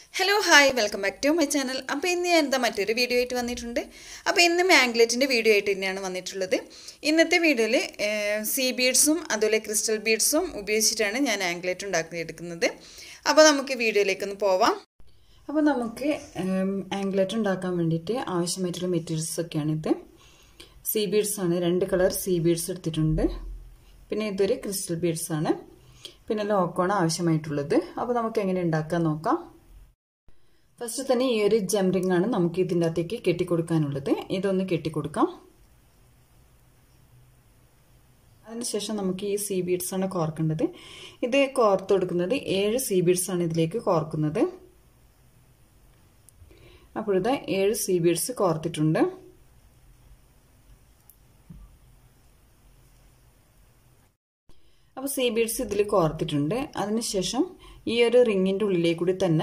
hello hi welcome back to my channel അപ്പോൾ ഇന്ന് ഞാൻ എന്താ മറ്റൊരു വീഡിയോ ആയിട്ട് വന്നിട്ടുണ്ട് അപ്പോൾ ഇന്ന് മാംഗ്ലറ്റിൻ്റെ വീഡിയോ ആയിട്ട് തന്നെയാണ് വന്നിട്ടുള്ളത് ഇന്നത്തെ വീഡിയോയിൽ സീ ബീഡ്സും അതുപോലെ ക്രിസ്റ്റൽ ബീഡ്സും ഉപയോഗിച്ചിട്ടാണ് ഞാൻ ആംഗ്ലേറ്റ് ഉണ്ടാക്കിയെടുക്കുന്നത് അപ്പോൾ നമുക്ക് വീഡിയോയിലേക്കൊന്ന് പോവാം അപ്പോൾ നമുക്ക് ആംഗ്ലേറ്റ് ഉണ്ടാക്കാൻ വേണ്ടിയിട്ട് ആവശ്യമായിട്ടുള്ള മെറ്റീരിയൽസ് ഒക്കെയാണിത് സീ ബീഡ്സ് ആണ് രണ്ട് കളർ സീ ബീഡ്സ് എടുത്തിട്ടുണ്ട് പിന്നെ ഇതൊരു ക്രിസ്റ്റൽ ബീഡ്സ് ആണ് പിന്നെ ലോക്കോണ് ആവശ്യമായിട്ടുള്ളത് അപ്പോൾ നമുക്ക് എങ്ങനെ ഉണ്ടാക്കാൻ നോക്കാം ഫസ്റ്റ് തന്നെ ഈ ഒരു ജംറിംഗ് ആണ് നമുക്ക് ഇതിൻ്റെ അകത്തേക്ക് കെട്ടിക്കൊടുക്കാനുള്ളത് ഇതൊന്ന് കെട്ടിക്കൊടുക്കാം അതിനുശേഷം നമുക്ക് ഈ സീ ബീഡ്സ് ആണ് കോർക്കേണ്ടത് ഇത് കോർത്ത് കൊടുക്കുന്നത് ഏഴ് സീ ബീഡ്സ് ആണ് ഇതിലേക്ക് കോർക്കുന്നത് അപ്പോഴിത് ഏഴ് സീ ബീഡ്സ് കോർത്തിട്ടുണ്ട് അപ്പോൾ സീ ബീഡ്സ് ഇതിൽ കോർത്തിട്ടുണ്ട് അതിനുശേഷം ഈ ഒരു റിങ്ങിൻ്റെ ഉള്ളിലേക്ക് കൂടി തന്നെ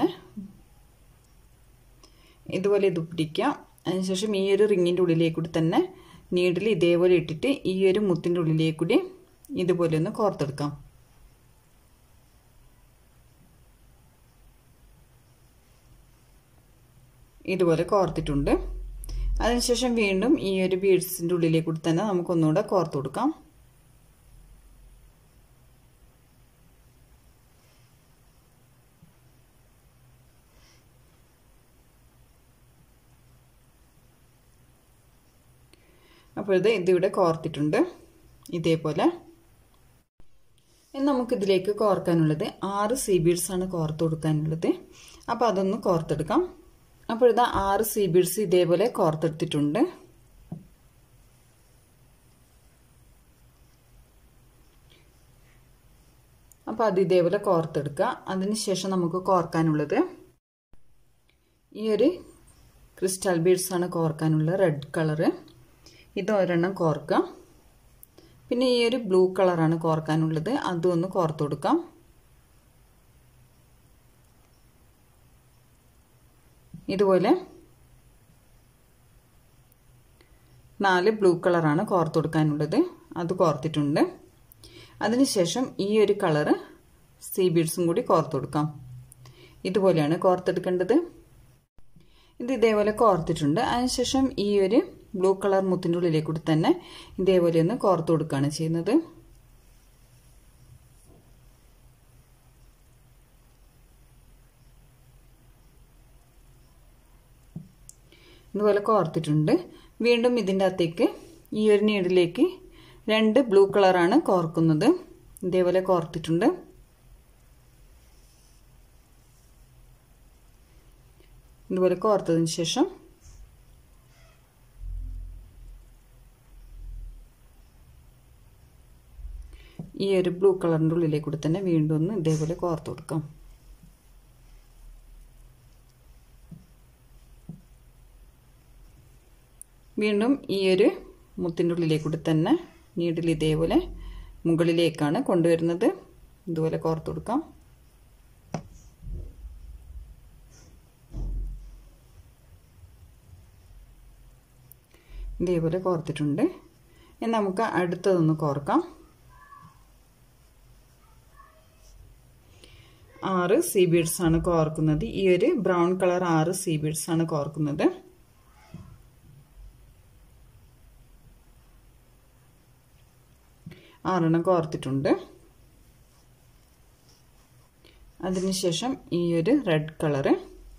ഇതുപോലെ ഇത് പിടിക്കാം അതിനുശേഷം ഈ ഒരു റിങ്ങിൻ്റെ ഉള്ളിലേക്ക് കൂടി തന്നെ നീഡിൽ ഇതേപോലെ ഇട്ടിട്ട് ഈ ഒരു മുത്തിൻ്റെ ഉള്ളിലേക്ക് കൂടി ഇതുപോലെ ഒന്ന് കോർത്തെടുക്കാം ഇതുപോലെ കോർത്തിട്ടുണ്ട് അതിനുശേഷം വീണ്ടും ഈ ഒരു ബീഡ്സിൻ്റെ ഉള്ളിലേക്ക് കൂടി തന്നെ നമുക്ക് ഒന്നുകൂടെ കോർത്ത് കൊടുക്കാം അപ്പോൾ ഇത് ഇതിവിടെ കോർത്തിട്ടുണ്ട് ഇതേപോലെ നമുക്കിതിലേക്ക് കോർക്കാനുള്ളത് ആറ് സീ ബീഡ്സ് ആണ് കോർത്ത് കൊടുക്കാനുള്ളത് അപ്പോൾ അതൊന്ന് കോർത്തെടുക്കാം അപ്പോൾ ഇത് ആറ് സീ ബീഡ്സ് ഇതേപോലെ കോർത്തെടുത്തിട്ടുണ്ട് അപ്പോൾ അത് ഇതേപോലെ കോർത്തെടുക്കുക അതിനുശേഷം നമുക്ക് കോർക്കാനുള്ളത് ഈ ഒരു ക്രിസ്റ്റൽ ബീഡ്സ് ആണ് കോർക്കാനുള്ള റെഡ് കളറ് ഇത് ഒരെണ്ണം കോർക്കാം പിന്നെ ഈ ഒരു ബ്ലൂ കളറാണ് കോർക്കാനുള്ളത് അതും ഒന്ന് കോർത്ത് കൊടുക്കാം ഇതുപോലെ നാല് ബ്ലൂ കളറാണ് കോർത്ത് കൊടുക്കാനുള്ളത് അത് കോർത്തിട്ടുണ്ട് അതിനുശേഷം ഈ ഒരു കളറ് സീ ബീഡ്സും കൂടി കോർത്ത് കൊടുക്കാം ഇതുപോലെയാണ് കോർത്തെടുക്കേണ്ടത് ഇത് ഇതേപോലെ കോർത്തിട്ടുണ്ട് അതിനുശേഷം ഈ ഒരു ബ്ലൂ കളർ മുത്തിൻ്റെ ഉള്ളിലേക്ക് കൂടി തന്നെ ഇതേപോലെ ഒന്ന് കോർത്ത് കൊടുക്കുകയാണ് ചെയ്യുന്നത് ഇതുപോലെ കോർത്തിട്ടുണ്ട് വീണ്ടും ഇതിൻ്റെ അകത്തേക്ക് ഈ ഒരു നീഡിലേക്ക് രണ്ട് ബ്ലൂ കളറാണ് കോർക്കുന്നത് ഇതേപോലെ കോർത്തിട്ടുണ്ട് ഇതുപോലെ കോർത്തതിന് ശേഷം ഈ ഒരു ബ്ലൂ കളറിൻ്റെ ഉള്ളിലേക്ക് കൂടി തന്നെ വീണ്ടും ഒന്ന് ഇതേപോലെ കോർത്ത് കൊടുക്കാം വീണ്ടും ഈ ഒരു മുത്തിൻ്റെ ഉള്ളിലേക്ക് കൂടി തന്നെ നീഡിൽ ഇതേപോലെ മുകളിലേക്കാണ് കൊണ്ടുവരുന്നത് ഇതുപോലെ കോർത്ത് കൊടുക്കാം ഇതേപോലെ കോർത്തിട്ടുണ്ട് ഇനി നമുക്ക് അടുത്തതൊന്ന് കോർക്കാം ആറ് സീ ബീഡ്സ് ആണ് കോർക്കുന്നത് ഈ ഒരു ബ്രൗൺ കളർ ആറ് സീ ബീഡ്സ് ആണ് കോർക്കുന്നത് ആറെണ്ണം കോർത്തിട്ടുണ്ട് അതിനുശേഷം ഈ ഒരു റെഡ് കളറ്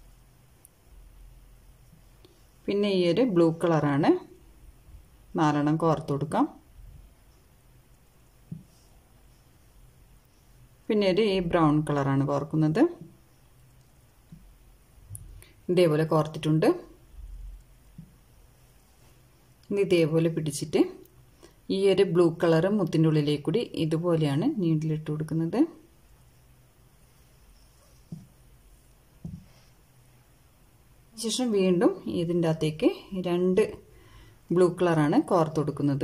പിന്നെ ഈ ഒരു ബ്ലൂ കളറാണ് നാലെണ്ണം കോർത്ത് കൊടുക്കാം പിന്നെ ഒരു ഈ ബ്രൗൺ കളറാണ് കോർക്കുന്നത് ഇതേപോലെ കോർത്തിട്ടുണ്ട് ഇതേപോലെ പിടിച്ചിട്ട് ഈ ഒരു ബ്ലൂ കളർ മുത്തിൻ്റെ ഉള്ളിലേക്ക് കൂടി ഇതുപോലെയാണ് നീഡിലിട്ട് കൊടുക്കുന്നത് ശേഷം വീണ്ടും ഇതിൻ്റെ അകത്തേക്ക് രണ്ട് ബ്ലൂ കളറാണ് കോർത്ത് കൊടുക്കുന്നത്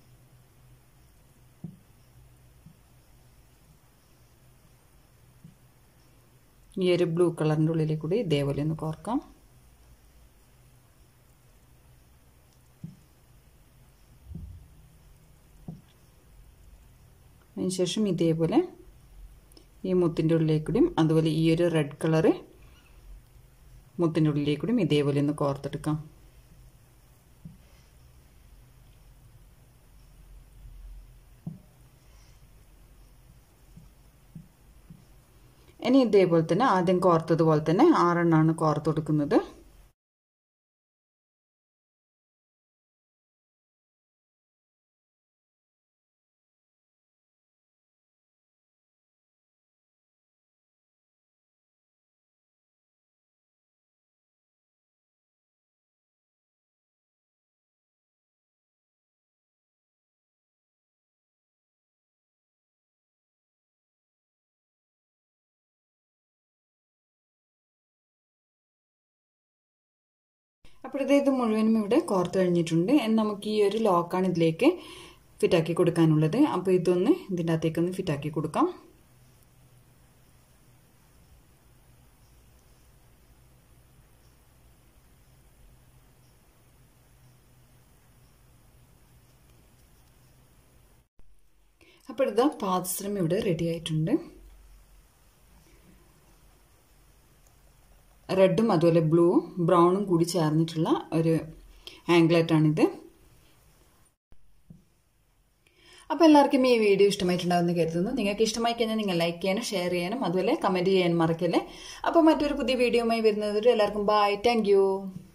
ഈ ഒരു ബ്ലൂ കളറിൻ്റെ ഉള്ളിലേക്ക് കൂടി ഇതേപോലെ ഒന്ന് കോർക്കാം അതിനുശേഷം ഇതേപോലെ ഈ മുത്തിൻ്റെ ഉള്ളിലേക്ക് കൂടിയും അതുപോലെ ഈ ഒരു റെഡ് കളറ് മുത്തിൻ്റെ ഉള്ളിലേക്കൂടി ഇതേപോലെ ഒന്ന് കോർത്തെടുക്കാം ഇനി ഇതേപോലെ തന്നെ ആദ്യം കോർത്തതുപോലെ തന്നെ ആറെണ്ണമാണ് കോർത്ത് കൊടുക്കുന്നത് അപ്പോഴത്തെ ഇത് മുഴുവനും ഇവിടെ കോർത്ത് കഴിഞ്ഞിട്ടുണ്ട് നമുക്ക് ഈ ഒരു ലോക്കാണ് ഇതിലേക്ക് ഫിറ്റാക്കി കൊടുക്കാനുള്ളത് അപ്പോൾ ഇതൊന്ന് ഇതിൻ്റെ അകത്തേക്കൊന്ന് ഫിറ്റാക്കി കൊടുക്കാം അപ്പോൾ ഇതാ പാദശ്രം ഇവിടെ റെഡി ആയിട്ടുണ്ട് റെഡും അതുപോലെ ബ്ലൂവും ബ്രൗണും കൂടി ചേർന്നിട്ടുള്ള ഒരു ആംഗ്ലറ്റാണിത് അപ്പോൾ എല്ലാവർക്കും ഈ വീഡിയോ ഇഷ്ടമായിട്ടുണ്ടാവുമെന്ന് കരുതുന്നു നിങ്ങൾക്ക് ഇഷ്ടമായി കഴിഞ്ഞാൽ നിങ്ങൾ ലൈക്ക് ചെയ്യാനും ഷെയർ ചെയ്യാനും അതുപോലെ കമൻറ്റ് ചെയ്യാനും മറക്കല്ലേ അപ്പോൾ മറ്റൊരു പുതിയ വീഡിയോയുമായി വരുന്നത് എല്ലാവർക്കും ബൈ താങ്ക്